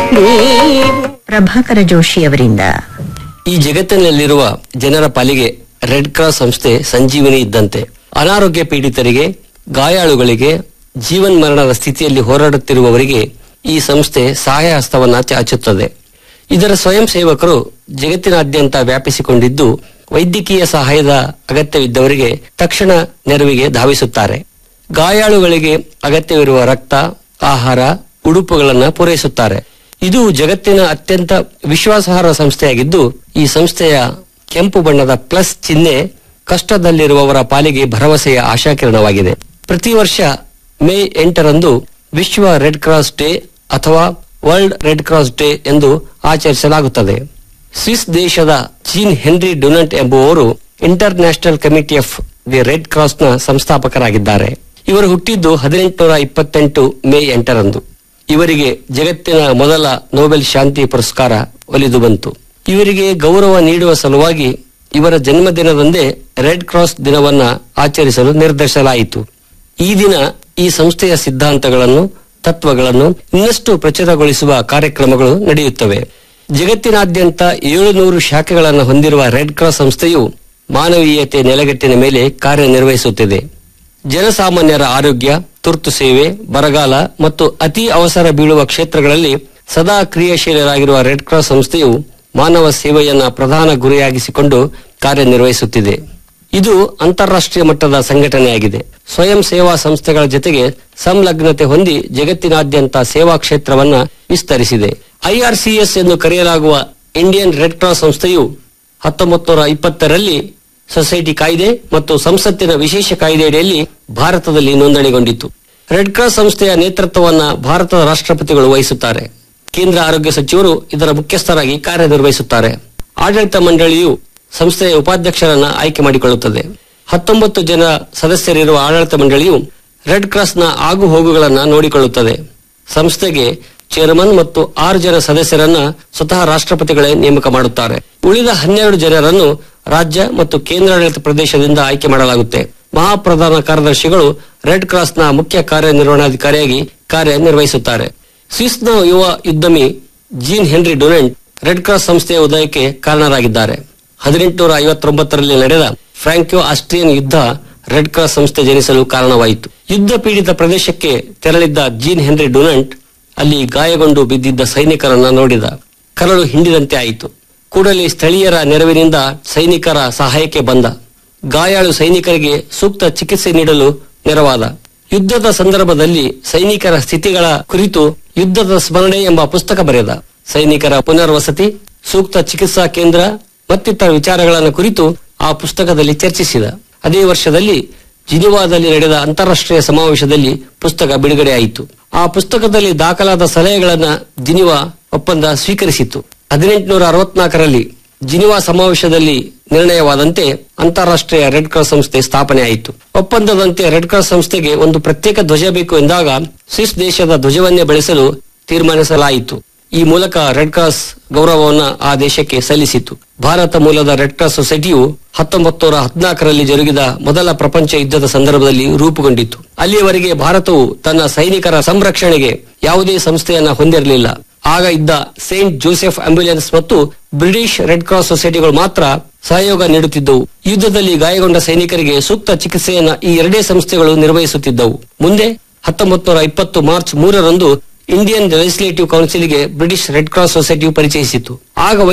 ಪ್ರಭಾಕರ ಜೋಶಿ ಅವರಿಂದ ಈ ಜಗತ್ತಿನಲ್ಲಿರುವ ಜನರ ಪಾಲಿಗೆ ರೆಡ್ ಕ್ರಾಸ್ ಸಂಸ್ಥೆ ಸಂಜೀವನಿ ಇದ್ದಂತೆ ಅನಾರೋಗ್ಯ ಪೀಡಿತರಿಗೆ ಗಾಯಾಳುಗಳಿಗೆ ಜೀವನ್ ಮರಣದ ಸ್ಥಿತಿಯಲ್ಲಿ ಹೋರಾಡುತ್ತಿರುವವರಿಗೆ ಈ ಸಂಸ್ಥೆ ಸಹಾಯ ಹಸ್ತವನ್ನ ಚಾಚುತ್ತದೆ ಇದರ ಸ್ವಯಂ ಸೇವಕರು ಜಗತ್ತಿನಾದ್ಯಂತ ವ್ಯಾಪಿಸಿಕೊಂಡಿದ್ದು ವೈದ್ಯಕೀಯ ಸಹಾಯದ ಅಗತ್ಯವಿದ್ದವರಿಗೆ ತಕ್ಷಣ ನೆರವಿಗೆ ಧಾವಿಸುತ್ತಾರೆ ಗಾಯಾಳುಗಳಿಗೆ ಅಗತ್ಯವಿರುವ ರಕ್ತ ಆಹಾರ ಉಡುಪುಗಳನ್ನು ಪೂರೈಸುತ್ತಾರೆ ಇದು ಜಗತ್ತಿನ ಅತ್ಯಂತ ವಿಶ್ವಾಸಾರ್ಹ ಸಂಸ್ಥೆಯಾಗಿದ್ದು ಈ ಸಂಸ್ಥೆಯ ಕೆಂಪು ಬಣ್ಣದ ಪ್ಲಸ್ ಚಿಹ್ನೆ ಕಷ್ಟದಲ್ಲಿರುವವರ ಪಾಲಿಗೆ ಭರವಸೆಯ ಆಶಾಕಿರಣವಾಗಿದೆ ಪ್ರತಿ ವರ್ಷ ಮೇ ಎಂಟರಂದು ವಿಶ್ವ ರೆಡ್ ಕ್ರಾಸ್ ಡೇ ಅಥವಾ ವರ್ಲ್ಡ್ ರೆಡ್ ಕ್ರಾಸ್ ಡೇ ಎಂದು ಆಚರಿಸಲಾಗುತ್ತದೆ ಸ್ವಿಸ್ ದೇಶದ ಜೀನ್ ಹೆನ್ರಿ ಡುನಂಟ್ ಎಂಬುವವರು international committee of the red cross ನ ಸಂಸ್ಥಾಪಕರಾಗಿದ್ದಾರೆ ಇವರು ಹುಟ್ಟಿದ್ದು ಹದಿನೆಂಟುನೂರ ಇಪ್ಪತ್ತೆಂಟು ಮೇ ಎಂಟರಂದು ಇವರಿಗೆ ಜಗತ್ತಿನ ಮೊದಲ ನೊಬೆಲ್ ಶಾಂತಿ ಪುರಸ್ಕಾರ ಒಲಿದು ಬಂತು ಇವರಿಗೆ ಗೌರವ ನೀಡುವ ಸಲುವಾಗಿ ಇವರ ಜನ್ಮದಿನದಂದೇ ರೆಡ್ ಕ್ರಾಸ್ ದಿನವನ್ನ ಆಚರಿಸಲು ನಿರ್ಧರಿಸಲಾಯಿತು ಈ ದಿನ ಈ ಸಂಸ್ಥೆಯ ಸಿದ್ಧಾಂತಗಳನ್ನು ತತ್ವಗಳನ್ನು ಇನ್ನಷ್ಟು ಪ್ರಚುರಗೊಳಿಸುವ ಕಾರ್ಯಕ್ರಮಗಳು ನಡೆಯುತ್ತವೆ ಜಗತ್ತಿನಾದ್ಯಂತ ಏಳುನೂರು ಶಾಖೆಗಳನ್ನು ಹೊಂದಿರುವ ರೆಡ್ ಕ್ರಾಸ್ ಸಂಸ್ಥೆಯು ಮಾನವೀಯತೆ ನೆಲೆಗಟ್ಟಿನ ಮೇಲೆ ಕಾರ್ಯನಿರ್ವಹಿಸುತ್ತಿದೆ ಜನಸಾಮಾನ್ಯರ ಆರೋಗ್ಯ ತುರ್ತು ಸೇವೆ ಬರಗಾಲ ಮತ್ತು ಅತಿ ಅವಸರ ಬೀಳುವ ಕ್ಷೇತ್ರಗಳಲ್ಲಿ ಸದಾ ಕ್ರಿಯಾಶೀಲರಾಗಿರುವ ರೆಡ್ ಕ್ರಾಸ್ ಸಂಸ್ಥೆಯು ಮಾನವ ಸೇವೆಯನ್ನ ಪ್ರಧಾನ ಗುರಿಯಾಗಿಸಿಕೊಂಡು ಕಾರ್ಯನಿರ್ವಹಿಸುತ್ತಿದೆ ಇದು ಅಂತಾರಾಷ್ಟ್ರೀಯ ಮಟ್ಟದ ಸಂಘಟನೆಯಾಗಿದೆ ಸ್ವಯಂ ಸೇವಾ ಸಂಸ್ಥೆಗಳ ಜೊತೆಗೆ ಸಂಲಗ್ನತೆ ಹೊಂದಿ ಜಗತ್ತಿನಾದ್ಯಂತ ಸೇವಾ ಕ್ಷೇತ್ರವನ್ನ ವಿಸ್ತರಿಸಿದೆ ಐಆರ್ಸಿಎಸ್ ಎಂದು ಕರೆಯಲಾಗುವ ಇಂಡಿಯನ್ ರೆಡ್ ಕ್ರಾಸ್ ಸಂಸ್ಥೆಯು ಹತ್ತೊಂಬತ್ತು ನೂರ ಇಪ್ಪತ್ತರಲ್ಲಿ ಸೊಸೈಟಿ ಕಾಯ್ದೆ ಮತ್ತು ಸಂಸತ್ತಿನ ವಿಶೇಷ ಕಾಯ್ದೆಯಡಿಯಲ್ಲಿ ಭಾರತದಲ್ಲಿ ನೋಂದಣಿಗೊಂಡಿತು ರೆಡ್ ಕ್ರಾಸ್ ಸಂಸ್ಥೆಯ ನೇತೃತ್ವವನ್ನ ಭಾರತದ ರಾಷ್ಟ್ರಪತಿಗಳು ವಹಿಸುತ್ತಾರೆ ಕೇಂದ್ರ ಆರೋಗ್ಯ ಸಚಿವರು ಇದರ ಮುಖ್ಯಸ್ಥರಾಗಿ ಕಾರ್ಯನಿರ್ವಹಿಸುತ್ತಾರೆ ಆಡಳಿತ ಮಂಡಳಿಯು ಸಂಸ್ಥೆಯ ಉಪಾಧ್ಯಕ್ಷರನ್ನ ಆಯ್ಕೆ ಮಾಡಿಕೊಳ್ಳುತ್ತದೆ ಹತ್ತೊಂಬತ್ತು ಜನ ಸದಸ್ಯರಿರುವ ಆಡಳಿತ ಮಂಡಳಿಯು ರೆಡ್ ಕ್ರಾಸ್ನ ಆಗು ಹೋಗುಗಳನ್ನ ನೋಡಿಕೊಳ್ಳುತ್ತದೆ ಸಂಸ್ಥೆಗೆ ಚೇರ್ಮನ್ ಮತ್ತು ಆರು ಜನ ಸದಸ್ಯರನ್ನ ಸ್ವತಃ ರಾಷ್ಟ್ರಪತಿಗಳೇ ನೇಮಕ ಮಾಡುತ್ತಾರೆ ಉಳಿದ ಹನ್ನೆರಡು ಜನರನ್ನು ರಾಜ್ಯ ಮತ್ತು ಕೇಂದ್ರಾಡಳಿತ ಪ್ರದೇಶದಿಂದ ಆಯ್ಕೆ ಮಾಡಲಾಗುತ್ತೆ ಮಹಾಪ್ರಧಾನ ಕಾರ್ಯದರ್ಶಿಗಳು ರೆಡ್ ಕ್ರಾಸ್ನ ಮುಖ್ಯ ಕಾರ್ಯನಿರ್ವಹಣಾಧಿಕಾರಿಯಾಗಿ ಕಾರ್ಯನಿರ್ವಹಿಸುತ್ತಾರೆ ಸ್ವಿಸ್ನ ಯುವ ಉದ್ಯಮಿ Jean Henri Dunant red cross ಸಂಸ್ಥೆಯ ಉದಯಕ್ಕೆ ಕಾರಣರಾಗಿದ್ದಾರೆ ಹದಿನೆಂಟುನೂರ ಐವತ್ತೊಂಬತ್ತರಲ್ಲಿ ನಡೆದ ಫ್ರಾಂಕೋ ಆಸ್ಟ್ರಿಯನ್ ಯುದ್ಧ ರೆಡ್ ಕ್ರಾಸ್ ಸಂಸ್ಥೆ ಜನಿಸಲು ಕಾರಣವಾಯಿತು ಯುದ್ಧ ಪೀಡಿತ ಪ್ರದೇಶಕ್ಕೆ ತೆರಳಿದ್ದ ಜೀನ್ ಹೆನ್ರಿ ಡೊನೆಂಟ್ ಅಲ್ಲಿ ಗಾಯಗೊಂಡು ಬಿದ್ದಿದ್ದ ಸೈನಿಕರನ್ನ ನೋಡಿದ ಕರಳು ಹಿಂಡಿದಂತೆ ಆಯಿತು ಕೂಡಲೇ ಸ್ಥಳೀಯರ ನೆರವಿನಿಂದ ಸೈನಿಕರ ಸಹಾಯಕ್ಕೆ ಬಂದ ಗಾಯಾಳು ಸೈನಿಕರಿಗೆ ಸೂಕ್ತ ಚಿಕಿತ್ಸೆ ನೀಡಲು ನೆರವಾದ ಯುದ್ಧದ ಸಂದರ್ಭದಲ್ಲಿ ಸೈನಿಕರ ಸ್ಥಿತಿಗಳ ಕುರಿತು ಯುದ್ಧದ ಸ್ಮರಣೆ ಎಂಬ ಪುಸ್ತಕ ಬರೆದ ಸೈನಿಕರ ಪುನರ್ವಸತಿ ಸೂಕ್ತ ಚಿಕಿತ್ಸಾ ಕೇಂದ್ರ ಮತ್ತಿತರ ವಿಚಾರಗಳನ್ನು ಕುರಿತು ಆ ಪುಸ್ತಕದಲ್ಲಿ ಚರ್ಚಿಸಿದ ಅದೇ ವರ್ಷದಲ್ಲಿ ಜಿನಿವಾದಲ್ಲಿ ನಡೆದ ಅಂತಾರಾಷ್ಟ್ರೀಯ ಸಮಾವೇಶದಲ್ಲಿ ಪುಸ್ತಕ ಬಿಡುಗಡೆಯಾಯಿತು ಆ ಪುಸ್ತಕದಲ್ಲಿ ದಾಖಲಾದ ಸಲಹೆಗಳನ್ನ ಜಿನಿವಾ ಒಪ್ಪಂದ ಸ್ವೀಕರಿಸಿತು ಹದಿನೆಂಟುನೂರ ಅರವತ್ನಾಲ್ಕರಲ್ಲಿ ಜಿನಿವಾ ಸಮಾವೇಶದಲ್ಲಿ ನಿರ್ಣಯವಾದಂತೆ ಅಂತಾರಾಷ್ಟ್ರೀಯ ರೆಡ್ ಕ್ರಾಸ್ ಸಂಸ್ಥೆ ಸ್ಥಾಪನೆ ಆಯಿತು ಒಪ್ಪಂದದಂತೆ ರೆಡ್ ಕ್ರಾಸ್ ಸಂಸ್ಥೆಗೆ ಒಂದು ಪ್ರತ್ಯೇಕ ಧ್ವಜ ಬೇಕು ಎಂದಾಗ ಸ್ವಿಸ್ ದೇಶದ ಧ್ವಜವನ್ನೇ ಬೆಳೆಸಲು ತೀರ್ಮಾನಿಸಲಾಯಿತು ಈ ಮೂಲಕ ರೆಡ್ ಕ್ರಾಸ್ ಗೌರವವನ್ನು ಆ ದೇಶಕ್ಕೆ ಸಲ್ಲಿಸಿತು ಭಾರತ ಮೂಲದ ರೆಡ್ ಕ್ರಾಸ್ ಸೊಸೈಟಿಯು ಹತ್ತೊಂಬತ್ತು ನೂರ ಹದಿನಾಲ್ಕರಲ್ಲಿ ಜರುಗಿದ ಮೊದಲ ಪ್ರಪಂಚ ಯುದ್ಧದ ಸಂದರ್ಭದಲ್ಲಿ ರೂಪುಗೊಂಡಿತು ಅಲ್ಲಿಯವರೆಗೆ ಭಾರತವು ತನ್ನ ಸೈನಿಕರ ಸಂರಕ್ಷಣೆಗೆ ಯಾವುದೇ ಸಂಸ್ಥೆಯನ್ನ ಹೊಂದಿರಲಿಲ್ಲ ಆಗ ಇದ್ದ ಸೇಂಟ್ ಜೋಸೆಫ್ ಆಂಬ್ಯುಲೆನ್ಸ್ ಮತ್ತು ಬ್ರಿಟಿಷ್ ರೆಡ್ ಕ್ರಾಸ್ ಸೊಸೈಟಿಗಳು ಮಾತ್ರ ಸಹಯೋಗ ನೀಡುತ್ತಿದ್ದವು ಯುದ್ಧದಲ್ಲಿ ಗಾಯಗೊಂಡ ಸೈನಿಕರಿಗೆ ಸೂಕ್ತ ಚಿಕಿತ್ಸೆಯನ್ನ ಈ ಎರಡೇ ಸಂಸ್ಥೆಗಳು ನಿರ್ವಹಿಸುತ್ತಿದ್ದವು ಮುಂದೆ ಹತ್ತೊಂಬತ್ತು ನೂರ ಇಪ್ಪತ್ತು ಮಾರ್ಚ್ ಮೂರರಂದು ಇಂಡಿಯನ್ ಲೆಜಿಸ್ಲೇಟಿವ್ ಕೌನ್ಸಿಲ್ಗೆ ಬ್ರಿಟಿಷ್ ರೆಡ್ ಕ್ರಾಸ್ ಸೊಸೈಟಿಯು ಪರಿಚಯಿಸಿತು ಆಗ